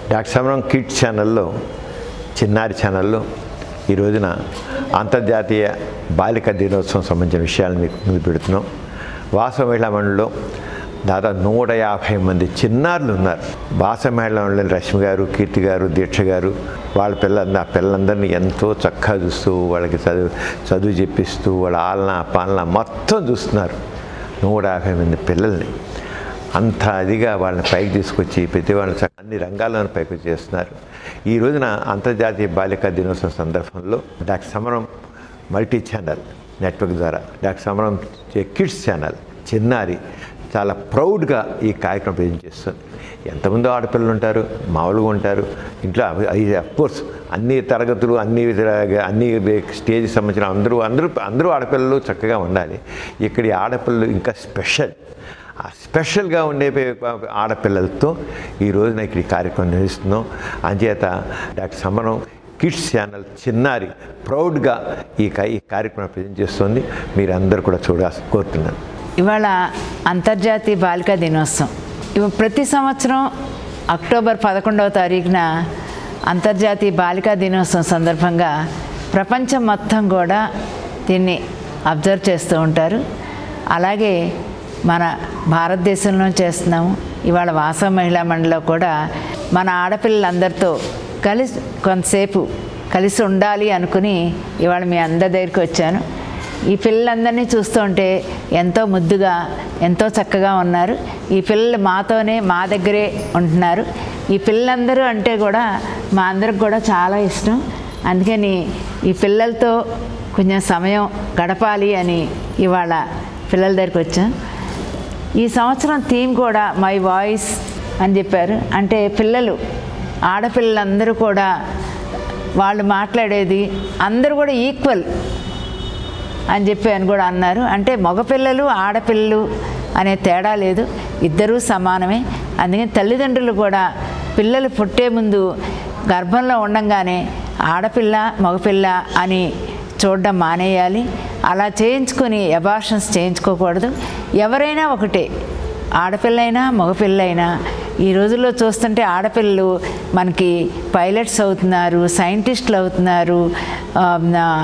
Doctor సమరం kids ఛానల్లో చిన్నారి ఛానల్లో ఈ రోజున అంతర్జాతీయ బాలిక దినోత్సవం సంబంధించిన విషయాలు మీకు ముందు పెడుతున్నాం వాసవ మహిళా మండలిలో దాదాపు నూట యాభై మంది చిన్నారులు ఉన్నారు వాస మహిళా మండలి రష్మి గారు కీర్తి గారు దీక్ష గారు వాళ్ళ పిల్లల ఆ పిల్లలందరినీ ఎంతో చక్కగా చూస్తూ వాళ్ళకి చదువు చదువు చెప్పిస్తూ వాళ్ళ ఆలన పాలన మొత్తం చూస్తున్నారు నూట యాభై మంది పిల్లల్ని అంత అదిగా వాళ్ళని పైకి తీసుకొచ్చి ప్రతి వాళ్ళని చక్క- అన్ని రంగాల్లోనూ పైకి చేస్తున్నారు ఈ రోజున అంతర్జాతీయ బాలికా దినోత్సవం సందర్భంలో doctor Samaram multi channel network ద్వారా డాక్టర్ సమరం చే- కిడ్స్ ఛానల్ చిన్నారి చాలా ప్రౌడ్గా ఈ కార్యక్రమం ప్రజెంట్ చేస్తుంది ఎంతమంది ఆడపిల్లలు ఉంటారు మామూలుగా ఉంటారు ఇంట్లో కోర్స్ అన్ని తరగతులు అన్ని విధ- అన్ని స్టేజ్ సంబంధించిన అందరూ అందరూ అందరూ ఆడపిల్లలు చక్కగా ఉండాలి ఇక్కడ ఈ ఆడపిల్లలు ఇంకా స్పెషల్ ఆ స్పెషల్గా ఉండే పే- ఆడపిల్లలతో ఈ రోజున ఇక్కడ ఈ కార్యక్రమం నిర్వహిస్తున్నాం అంచేత డాక్టర్ సమరం కిడ్స్ ఛానల్ చిన్నారి ప్రౌడ్గా ఈ కా- ఈ కార్యక్రమం ప్రజెంట్ చేస్తుంది మీరు అందరూ కూడా చూడాల్సి కోరుతున్నాను ఇవాళ అంతర్జాతీయ బాలికా దినోత్సవం ఇవి ప్రతి సంవత్సరం అక్టోబర్ పదకొండవ తారీఖున అంతర్జాతీయ బాలికా దినోత్సవం సందర్భంగా ప్రపంచం మొత్తం కూడా దీన్ని అబ్జర్వ్ చేస్తూ ఉంటారు అలాగే మన భారతదేశంలో చేస్తున్నాము ఇవాళ వాసవ మహిళా మండలిలో కూడా మన ఆడపిల్లలందరితో కలిసి కొంతసేపు కలిసి ఉండాలి అనుకుని ఇవాళ మీ అందరి దగ్గరికి వచ్చాను ఈ పిల్లలందరినీ చూస్తుంటే ఎంతో ముద్దుగా ఎంతో చక్కగా ఉన్నారు ఈ పిల్లలు మాతోనే మా దగ్గరే ఉంటున్నారు ఈ పిల్లలందరూ అంటే కూడా మా అందరికి కూడా చాలా ఇష్టం అందుకని ఈ పిల్లలతో కొంచెం సమయం గడపాలి అని ఇవాళ పిల్లల దగ్గరికి వచ్చాం ఈ సంవత్సరం థీమ్ కూడా మై వాయిస్ అని చెప్పారు అంటే పిల్లలు ఆడపిల్లలందరూ కూడా వాళ్ళు మాట్లాడేది అందరూ కూడా ఈక్వల్ అని చెప్పి అని కూడా అన్నారు అంటే మగపిల్లలు ఆడపిల్లలు అనే తేడా లేదు ఇద్దరూ సమానమే అందుకని తల్లిదండ్రులు కూడా పిల్లలు పుట్టే ముందు గర్భంలో ఉండంగానే ఆడపిల్ల మగపిల్ల అని చూడడం మానేయాలి అలా చేయించుకొని అబార్షన్స్ చేయించుకోకూడదు ఎవరైనా ఒకటే ఆడపిల్లైనా మగపిల్లైనా ఈ రోజుల్లో చూస్తుంటే ఆడపిల్లలు మనకి పైలట్స్ అవుతున్నారు సైంటిస్టులు అవుతున్నారు ఆ, నా-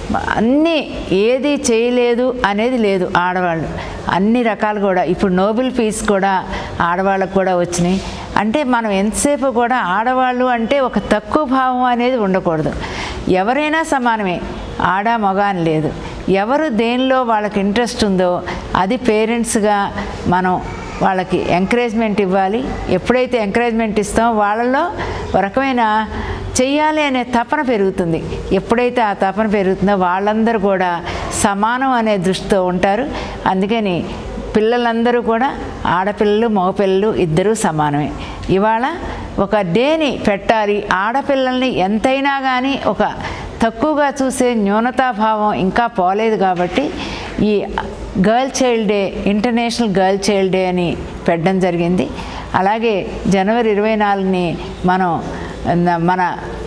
అన్నీ ఏది చేయలేదు అనేది లేదు ఆడవాళ్ళు అన్ని రకాలు కూడా ఇప్పుడు నోబెల్ పీస్ కూడా ఆడవాళ్ళకు కూడా వచ్చినాయి అంటే మనం ఎంతసేపు కూడా ఆడవాళ్ళు అంటే ఒక తక్కువ భావం అనేది ఉండకూడదు ఎవరైనా సమానమే ఆడ మగ అని లేదు ఎవరు దేనిలో వాళ్ళకి ఇంట్రెస్ట్ ఉందో అది పేరెంట్స్గా మనం వాళ్ళకి ఎంకరేజ్మెంట్ ఇవ్వాలి ఎప్పుడైతే ఎంకరేజ్మెంట్ ఇస్తామో వాళ్ళలో ఒక రకమైన చెయ్యాలి అనే తపన పెరుగుతుంది ఎప్పుడైతే ఆ తపన పెరుగుతుందో వాళ్ళందరూ కూడా సమానం అనే దృష్టితో ఉంటారు అందుకని పిల్లలందరూ కూడా ఆడపిల్లలు మగపిల్లలు ఇద్దరూ సమానమే ఇవాళ ఒక డేని పెట్టాలి ఆడపిల్లల్ని ఎంతైనా కానీ ఒక తక్కువగా చూసే న్యూనతాభావం ఇంకా పోలేదు కాబట్టి ఈ girl child day international girl child day అని పెట్టడం జరిగింది అలాగే జనవరి ఇరవై నాలుగుని మనం న- మన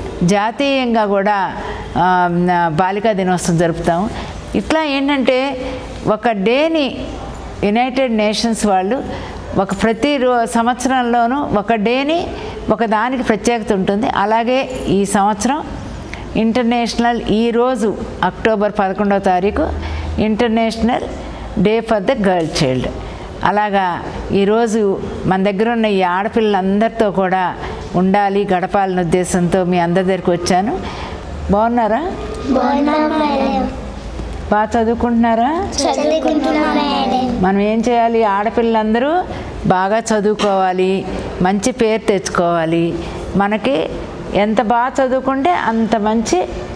జాతీయంగా కూడా ఆ, న- బాలికా దినోత్సవం జరుపుతాము ఇట్లా ఏంటంటే ఒక డేని యునైటెడ్ నేషన్స్ వాళ్ళు ఒక ప్రతి రో సంవత్సరంలోనూ ఒక డేని ఒక దానికి ప్రత్యేకత ఉంటుంది అలాగే ఈ సంవత్సరం ఇంటర్నేషనల్ ఈరోజు అక్టోబర్ పదకొండవ తారీఖు international day for the girl child అలాగా ఈరోజు మన దగ్గర ఉన్న ఈ ఆడపిల్లలందరితో కూడా ఉండాలి గడపాలనే ఉద్దేశంతో మీ అందరి దగ్గరికి వచ్చాను బాగున్నారా బాగున్నాం మేడం బాగా చదువుకుంటున్నారా చదువుకుంటున్నాం మేడం మనం ఏం చేయాలి ఆడపిల్లలందరూ బాగా చదువుకోవాలి మంచి పేరు తెచ్చుకోవాలి మనకి ఎంత బాగా చదువుకుంటే అంత మంచి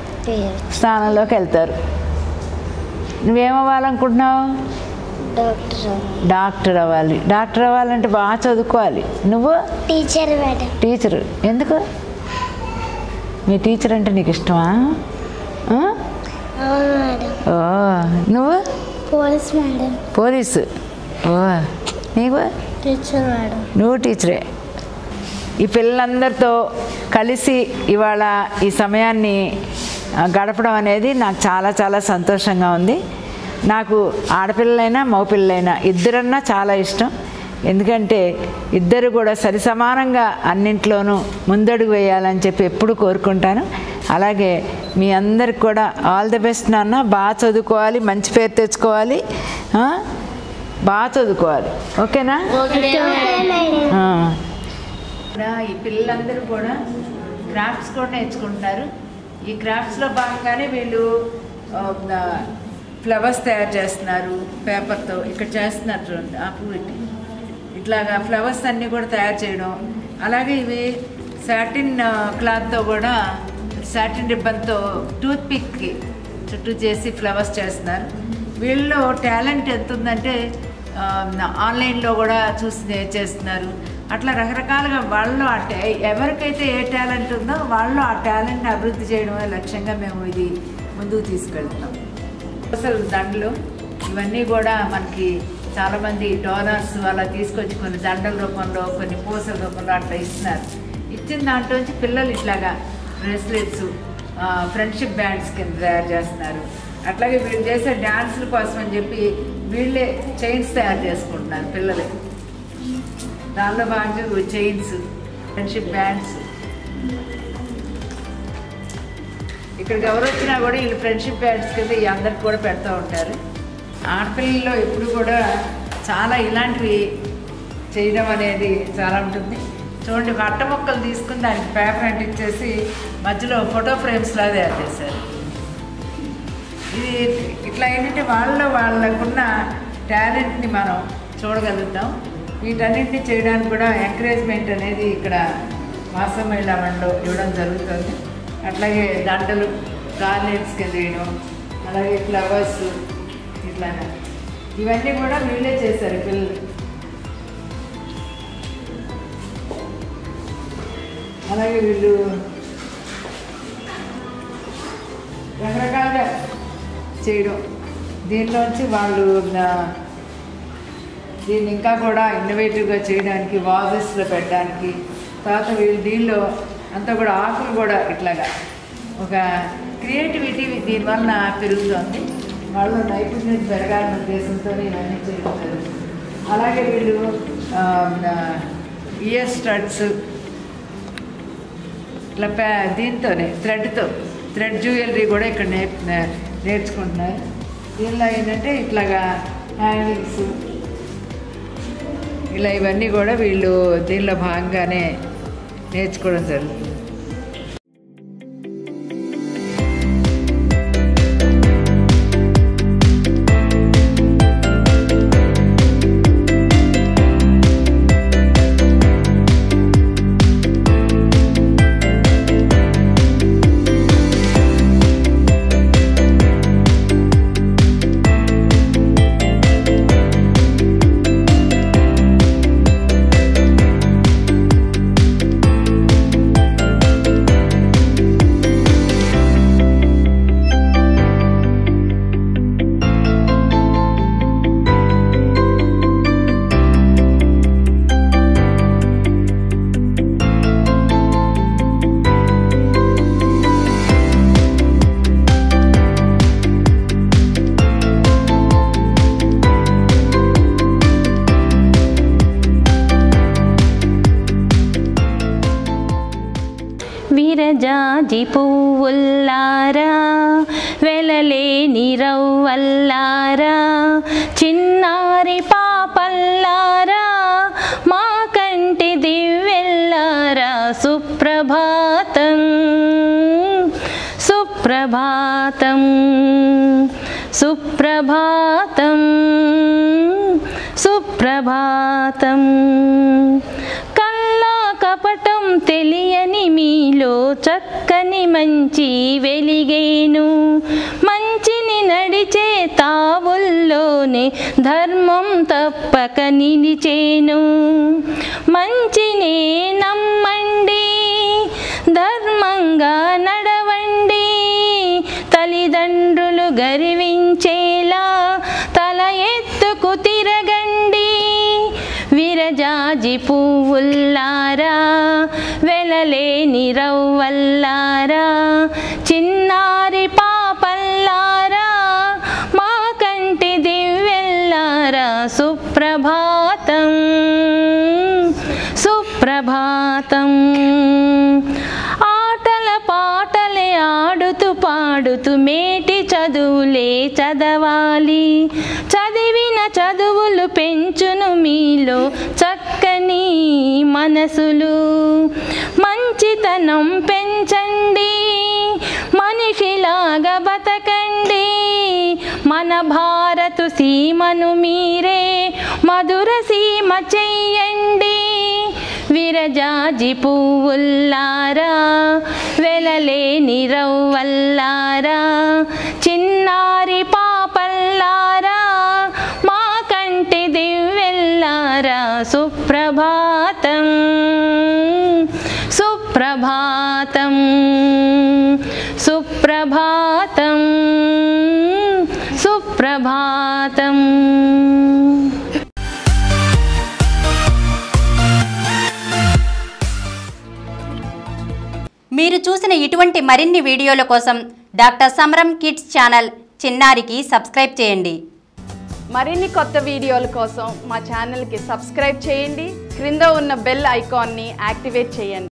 స్థానంలోకి వెళ్తారు నువ్వేమవ్వాలనుకుంటున్నావు డాక్టర్ డాక్టర్ అవ్వాలి డాక్టర్ అవ్వాలంటే బాగా చదువుకోవాలి నువ్వు టీచర్ మేడం టీచరు ఎందుకు మీ టీచర్ అంటే నీకు ఇష్టమా ఆ? అవును మేడం ఓ నువ్వు పోలీస్ మేడం పోలీసు ఓ నీవు టీచర్ మేడం నువ్వు టీచరే ఈ పిల్లలందరితో కలిసి ఇవాళ ఈ సమయాన్ని ఆ, గడపడం అనేది నాకు చాలా చాలా సంతోషంగా ఉంది నాకు ఆడపిల్లలైనా మగపిల్లలైనా ఇద్దరన్నా చాలా ఇష్టం ఎందుకంటే ఇద్దరు కూడా సరి సమానంగా అన్నింట్లోనూ ముందడుగు వేయాలని చెప్పి ఎప్పుడు కోరుకుంటాను అలాగే మీ అందరికి కూడా ఆల్ ది బెస్ట్ నాన్న బాగా చదువుకోవాలి మంచి పేరు తెచ్చుకోవాలి ఆ? బాగా చదువుకోవాలి ఓకేనా ఆ. కూడా ఈ పిల్లలందరూ కూడా క్రాఫ్ట్స్ కూడా నేర్చుకుంటున్నారు ఈ క్రాఫ్ట్స్లో భాగంగానే వీళ్ళు ఫ్లవర్స్ తయారు చేస్తున్నారు పేపర్తో ఇక్కడ చేస్తున్నారు చూడండి ఆ పువ్వు ఇటు. ఇట్లాగా ఫ్లవర్స్ అన్నీ కూడా తయారు చేయడం అలాగే ఇవి సాటిన్ క్లాత్తో కూడా సాటిన్ రిబ్బన్తో టూత్ పిక్కి చుట్టూ చేసి ఫ్లవర్స్ చేస్తున్నారు వీళ్ళలో టాలెంట్ ఎంత ఉందంటే ఆ, ఆన్లైన్లో కూడా చూసి నేర్చేస్తున్నారు అట్లా రకరకాలుగా వాళ్ళలో అంటే ఎవరికైతే ఏ టాలెంట్ ఉందో వాళ్ళు ఆ టాలెంట్ని అభివృద్ధి చేయడమే లక్ష్యంగా మేము ఇది ముందుకు తీసుకెళ్తున్నాం అసలు దండలు ఇవన్నీ కూడా మనకి చాలామంది డోనర్స్ అలా తీసుకొచ్చి కొన్ని దండల రూపంలో కొన్ని పూసల రూపంలో అట్లా ఇస్తున్నారు ఇచ్చిన దాంట్లోంచి పిల్లలు ఇట్లాగా బ్రేస్లెట్స్ ఫ్రెండ్షిప్ బ్యాండ్స్ కింద తయారు చేస్తున్నారు అట్లాగే వీళ్ళు చేసే డ్యాన్సుల కోసం అని చెప్పి వీళ్ళే చైన్స్ తయారు చేసుకుంటున్నారు పిల్లలే దానిలో భాగంగా చైన్స్ ఫ్రెండ్షిప్ బ్యాండ్స్ ఇక్కడికి ఎవరు వచ్చినా కూడా వీళ్ళు ఫ్రెండ్షిప్ బ్యాండ్స్ కింద ఈ అందరికి కూడా పెడతా ఉంటారు ఆడపిల్లల్లో ఎప్పుడు కూడా చాలా ఇలాంటివి చేయడం అనేది చాలా ఉంటుంది చూడండి అట్ట మొక్కలు తీసుకుని దానికి పేపర్ అంటించేసి మధ్యలో ఫోటో ఫ్రేమ్స్లా తయారు చేశారు ఇది ఇట్లా ఏంటంటే వాళ్ళలో వాళ్ళకున్న టాలెంట్ని మనం చూడగలుగుతాం వీటన్నిటిని చేయడానికి కూడా ఎంకరేజ్మెంట్ అనేది ఇక్కడ మాసం మహిళామండలో ఇవ్వడం జరుగుతుంది అట్లాగే దండలు గార్లెట్స్ కింద వేయడం అలాగే ఫ్లవర్స్ ఇట్లా ఇవన్నీ కూడా వీళ్ళే చేశారు పిల్లలు అలాగే వీళ్ళు రకరకాలుగా చేయడం దీనిలోంచి వాళ్ళు నా దీన్ని ఇంకా కూడా ఇన్నోవేటివ్గా చేయడానికి వాజెస్లో పెట్టడానికి తర్వాత వీళ్ళు దీనిలో అంతా కూడా ఆకులు కూడా ఇట్లాగా ఒక క్రియేటివిటీ దీనివల్ల పెరుగుతుంది వాళ్ళు నైపుణ్యం పెరగాలన్న ఉద్దేశంతో ఇవన్నీ చేయడం జరుగుతుంది అలాగే వీళ్ళు ఇయర్ స్టడ్స్ ఇట్లా పే దీంతోనే థ్రెడ్తో థ్రెడ్ జ్యువెలరీ కూడా ఇక్కడ నే నే- నేర్చుకుంటున్నారు దీనిలో ఏంటంటే ఇట్లాగా హ్యాంగింగ్స్ ఇలా ఇవన్నీ కూడా వీళ్ళు దీనిలో భాగంగానే నేర్చుకోవడం జరుగుతుంది విరజాజి పువ్వుల్లారా వెలలేని రవ్వల్లారా చిన్నారి పాపల్లారా మా కంటి దివ్వెల్లారా సుప్రభాతం సుప్రభాతం సుప్రభాతం సుప్రభాతం కల్లా కపటం తెలియని మీలో చక్కని మంచి వెలిగేను మంచిని నడిచే తావుల్లోనే ధర్మం తప్పక నిలిచేను మంచినే నమ్మండి ధర్మంగా నడవండి తల్లిదండ్రులు గర్వించేలా తల ఎత్తుకు తిరగండి విరజాజి పువ్వుల్లారా వెలలేని రవ్వల్లారా చిన్నారి పాపల్లారా మా కంటి దివ్వెల్లారా సుప్రభాతం సుప్రభాతం ఆటల పాటలే ఆడుతూ పాడుతూ మేటి చదువులే చదవాలి చదివిన చదువులు పెంచును మీలో చక్కని మనసులు మంచితనం పెంచండి మనిషిలాగా బతకండి మన భారతు సీమను మీరే మధుర సీమ చెయ్యండి విరజాజి పువ్వుల్లారా వెలలేని రవ్వల్లారా చిన్నారి పాపల్లారా మా కంటి దివ్వెల్లారా సుప్రభాతం సుప్రభాతం సుప్రభాతం సుప్రభాతం మీరు చూసిన ఇటువంటి మరిన్ని వీడియోల కోసం డాక్టర్ సమరం కిడ్స్ ఛానల్ చిన్నారికి సబ్స్క్రైబ్ చేయండి మరిన్ని కొత్త వీడియోల కోసం మా ఛానల్కి సబ్స్క్రైబ్ చేయండి క్రింద ఉన్న బెల్ ఐకాన్ని యాక్టివేట్ చేయండి